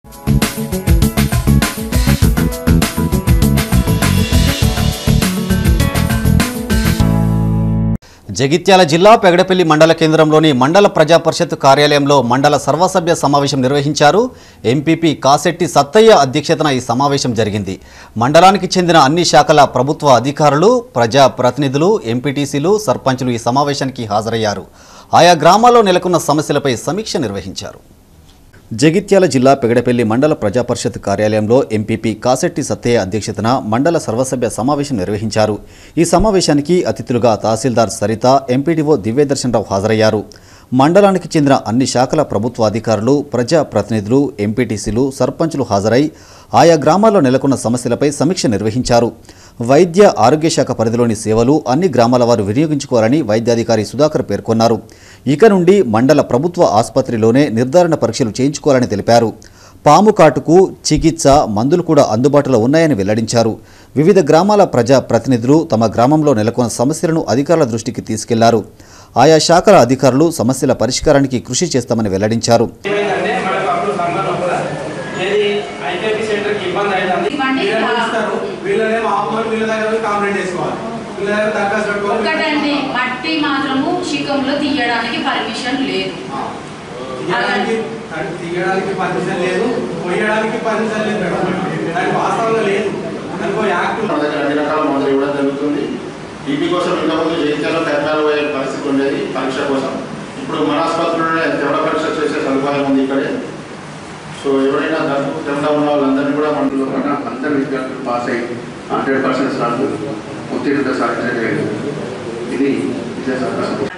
జగిత్యాల జిల్లా పెగడపల్లి మండల కేంద్రంలోని మండల ప్రజా పరిషత్ కార్యాలయంలో మండల సర్వసభ్య సమావేశం నిర్వహించారు ఎంపీపీ కాశెట్టి సత్తయ్య అధ్యక్షతన ఈ సమావేశం జరిగింది మండలానికి చెందిన అన్ని శాఖల ప్రభుత్వ అధికారులు ప్రజా ప్రతినిధులు ఎంపీటీసీలు సర్పంచులు ఈ సమావేశానికి హాజరయ్యారు ఆయా గ్రామాల్లో నెలకొన్న సమస్యలపై సమీక్ష నిర్వహించారు జగిత్యాల జిల్లా పెగడపల్లి మండల ప్రజా పరిషత్ కార్యాలయంలో ఎంపీపీ కాశెట్టి సత్తయ్య అధ్యక్షతన మండల సర్వసభ్య సమావేశం నిర్వహించారు ఈ సమావేశానికి అతిథులుగా తహసీల్దార్ సరిత ఎంపీడీఓ దివ్యదర్శనరావు హాజరయ్యారు మండలానికి చెందిన అన్ని శాఖల ప్రభుత్వ అధికారులు ప్రజా ప్రతినిధులు ఎంపీటీసీలు సర్పంచులు హాజరై ఆయా గ్రామాల్లో నెలకొన్న సమస్యలపై సమీక్ష నిర్వహించారు వైద్య ఆరోగ్య శాఖ పరిధిలోని సేవలు అన్ని గ్రామాల వారు వినియోగించుకోవాలని వైద్యాధికారి సుధాకర్ పేర్కొన్నారు ఇక నుండి మండల ప్రభుత్వ ఆసుపత్రిలోనే నిర్ధారణ పరీక్షలు చేయించుకోవాలని తెలిపారు పాము కాటుకు చికిత్స మందులు కూడా అందుబాటులో ఉన్నాయని వెల్లడించారు వివిధ గ్రామాల ప్రజా ప్రతినిధులు తమ గ్రామంలో నెలకొన్న సమస్యలను అధికారుల దృష్టికి తీసుకెళ్లారు ఆయా శాఖల అధికారులు సమస్యల పరిష్కారానికి కృషి చేస్తామని వెల్లడించారు ఏమైందంటే మనకు అప్పుడు సమ్మర్ లోపల ఏది ఐకేపీ సెంటర్కి ఇబ్బంది అయిందండి ఇవ్వండి. వీళ్ళని ఇస్తారు వీళ్ళనేమో ఆపుకొని వీళ్ళ దగ్గర పోయి కంప్లైంట్ చేసుకోవాలి వీళ్ళ దగ్గర దరఖాస్తు పెట్టుకోవాలి ఒక్కటండి మట్టి మాత్రము శిఖంలో తీయడానికి పర్మిషన్ లేదు ఆ. తీయడానికి అది తీయడానికి పర్మిషన్ లేదు పోయడానికి పర్మిషన్ లేదు మేడం దానికి వాస్తవంగా లేదు దానికి ఒక యాక్ట్ మన దగ్గర అన్ని రకాల మందులు ఇవ్వడం జరుగుతుంది టీబీ కోసం ఇంతకుముందు జగిత్యాల కర్నాలు పోయే పరిస్థితి ఉండేది పరీక్ష కోసం ఇప్పుడు మన ఆసుపత్రిలోనే తెవడ పరీక్ష చేసే సదుపాయం ఉంది ఇక్కడే సో ఎవరైనా దాంట్లో తెవడ ఉన్న వాళ్ళందరినీ కూడా మనలో కన్నా అందరు విద్యార్థులు పాస్ అయ్యి హండ్రెడ్ పర్సెంట్ సార్లు ఉత్తీర్ణత సాధించలేదు ఇది విద్యాశాఖ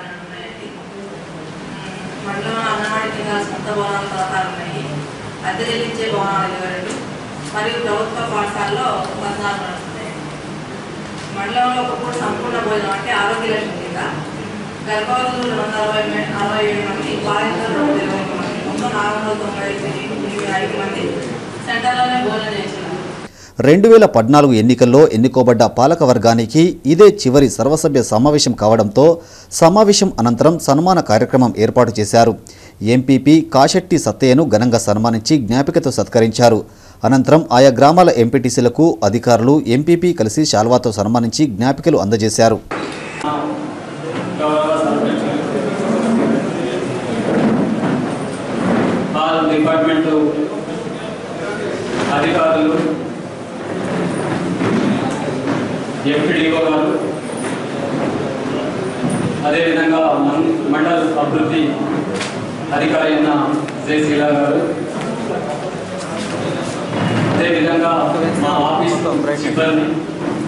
మండలంలో అంగన్వాడీ కేంద్రాలు సొంత భవనాలు పథకాలు ఉన్నాయి అద్దె చెల్లించే భవనాలు ఇరవై రెండు మరియు ప్రభుత్వ పాఠశాలలో పద్నాలుగు నడుస్తున్నాయి మండలంలో ఒకప్పుడు సంపూర్ణ భోజనం అంటే ఆరోగ్య లక్ష్మి కింద గర్భవతులు రెండు వందల అరవై మే- అరవై ఏడు మంది బాలింతలు రెండు వందల ఇరవై ఒక మంది మొత్తం నాలుగు వందల తొంభై ఎనిమిది ఐదు మంది సెంటర్లోనే భోజనం చేస్తున్నారు రెండు వేల పద్నాలుగు ఎన్నికల్లో ఎన్నుకోబడ్డ పాలక వర్గానికి ఇదే చివరి సర్వసభ్య సమావేశం కావడంతో సమావేశం అనంతరం సన్మాన కార్యక్రమం ఏర్పాటు చేశారు ఎంపీపీ కాశెట్టి సత్తయ్యను ఘనంగా సన్మానించి జ్ఞాపికతో సత్కరించారు అనంతరం ఆయా గ్రామాల ఎంపీటీసీలకు అధికారులు ఎంపీపీ కలిసి శాల్వాతో సన్మానించి జ్ఞాపికలు అందజేశారు గౌరవ సర్పంచులు ఆల్ డిపార్ట్మెంటు అధికారులు ఎంపీడీఓ గారు అదేవిధంగా మన్ మండల అభివృద్ధి అధికారి అయిన జయశీల గారు అదేవిధంగా మా ఆఫీస్ సిబ్బంది